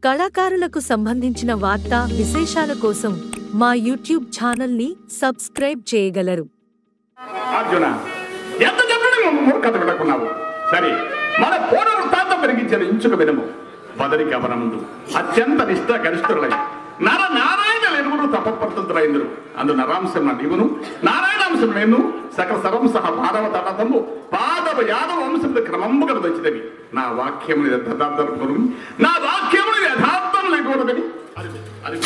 కళాకారులకు సంబంధించిన వార్తా విశేషాల కోసం మా యూట్యూబ్ ఛానల్ని సబ్స్క్రైబ్ చేయగలరు అర్జున ఎంత చెప్పడం మూర్ఖత విడకున్నావు సరే మన పూర్వ వృత్తాంతం పెరిగించిన ఇంచుక వినము బదరి గమనముందు అత్యంత నిష్ట గరిష్ఠులై నర నారాయణ ఎరువును తపపడుతుంతులైందరు అందు నరాంశం నీవును నారాయణాంశం నేను సకల సర్వం సహ మానవ తడతము పాదవ యాదవ వంశములు క్రమముగా వచ్చినవి నా వాక్యములు యథార్థం నా వాక్యములు యథార్థం లేకూడదని అది అది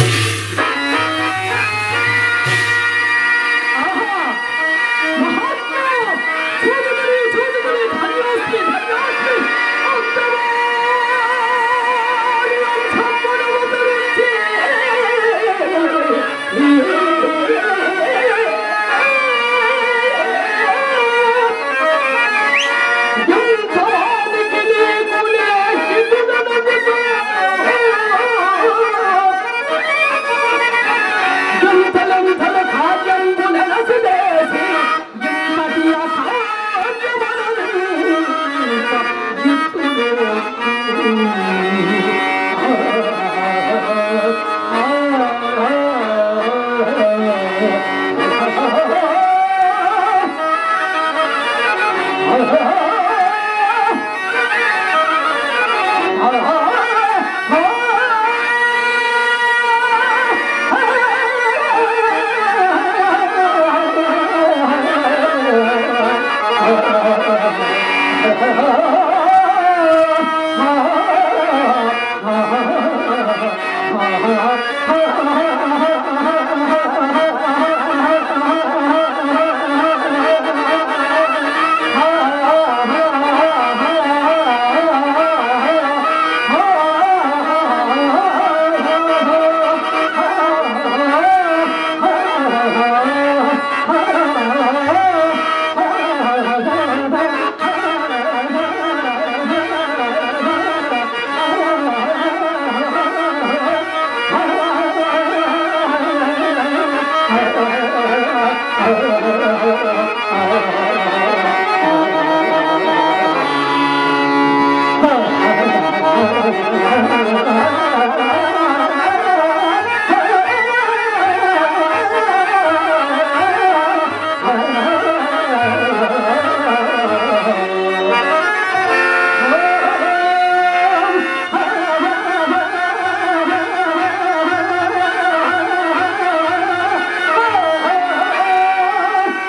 ఆ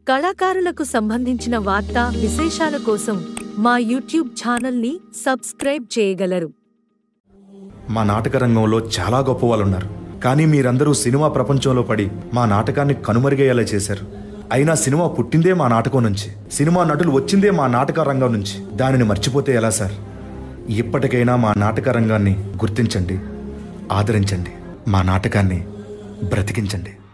కళాకారులకు సంబంధించిన వార్తా విశేషాల కోసం మా యూట్యూబ్ ఛానల్ని సబ్స్క్రైబ్ చేయగలరు మా నాటక రంగంలో చాలా గొప్ప వాళ్ళు ఉన్నారు కానీ మీరందరూ సినిమా ప్రపంచంలో పడి మా నాటకాన్ని కనుమరుగయ్యేలా చేశారు అయినా సినిమా పుట్టిందే మా నాటకం నుంచి సినిమా నటులు వచ్చిందే మా నాటక రంగం నుంచి దానిని మర్చిపోతే ఎలా సార్ ఇప్పటికైనా మా నాటక రంగాన్ని గుర్తించండి ఆదరించండి మా నాటకాన్ని బ్రతికించండి